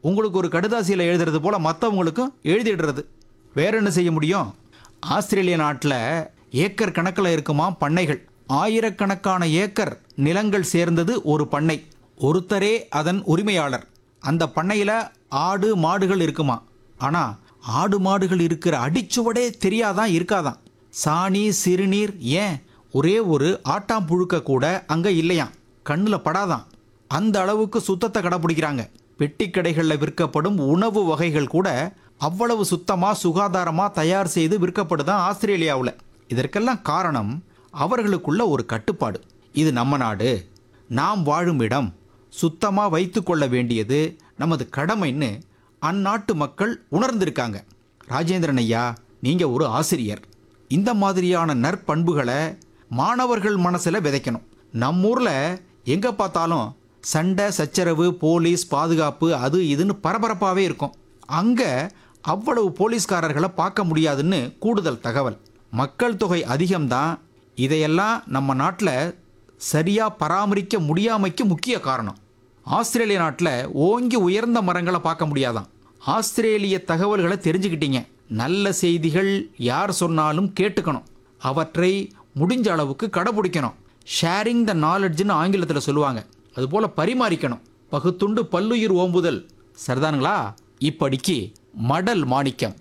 உங்களுக்கு ஒரு கடுதாசியில் எழுதுறது போல மற்றவங்களுக்கும் எழுதிடுறது வேற என்ன செய்ய முடியும் ஆஸ்திரேலிய நாட்டில் ஏக்கர் கணக்கில் இருக்குமா பண்ணைகள் ஆயிரக்கணக்கான ஏக்கர் நிலங்கள் சேர்ந்தது ஒரு பண்ணை ஒருத்தரே அதன் உரிமையாளர் அந்த பண்ணையில் ஆடு மாடுகள் இருக்குமா ஆனால் ஆடு மாடுகள் இருக்கிற அடிச்சுவடே தெரியாதான் இருக்காதான் சாணி சிறுநீர் ஏன் ஒரே ஒரு ஆட்டாம்புழுக்க கூட அங்கே இல்லையாம் கண்ணில் படாதான் அந்த அளவுக்கு சுத்தத்தை கடைப்பிடிக்கிறாங்க பெட்டி கடைகளில் விற்கப்படும் உணவு வகைகள் கூட அவ்வளவு சுத்தமாக சுகாதாரமாக தயார் செய்து விற்கப்படுதான் ஆஸ்திரேலியாவில் இதற்கெல்லாம் காரணம் அவர்களுக்குள்ள ஒரு கட்டுப்பாடு இது நம்ம நாடு நாம் வாழும் இடம் சுத்தமாக வைத்து கொள்ள வேண்டியது நமது கடமைன்னு அந்நாட்டு மக்கள் உணர்ந்திருக்காங்க ராஜேந்திரன் ஐயா நீங்கள் ஒரு ஆசிரியர் இந்த மாதிரியான நற்பண்புகளை மாணவர்கள் மனசில் விதைக்கணும் நம்ம ஊரில் எங்கே பார்த்தாலும் சண்டை சச்சரவு போலீஸ் பாதுகாப்பு அது இதுன்னு பரபரப்பாகவே இருக்கும் அங்கே அவ்வளவு போலீஸ்காரர்களை பார்க்க முடியாதுன்னு கூடுதல் தகவல் மக்கள் தொகை அதிகம்தான் இதையெல்லாம் நம்ம நாட்டில் சரியாக பராமரிக்க முடியாமைக்கு முக்கிய காரணம் ஆஸ்திரேலிய நாட்டில் ஓங்கி உயர்ந்த மரங்களை பார்க்க முடியாதாம் ஆஸ்திரேலிய தகவல்களை தெரிஞ்சுக்கிட்டீங்க நல்ல செய்திகள் யார் சொன்னாலும் கேட்டுக்கணும் அவற்றை முடிஞ்ச அளவுக்கு கடைபிடிக்கணும் ஷேரிங் த நாலெட்ஜ்னு ஆங்கிலத்தில் சொல்லுவாங்க அதுபோல் பரிமாறிக்கணும் பகுத்துண்டு பல்லுயிர் ஓம்புதல் சரிதானுங்களா இப்படிக்கு மடல் மாணிக்கம்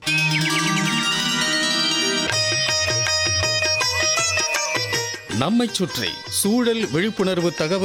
நம்மைச் சுற்றி சூழல் விழிப்புணர்வு தகவல்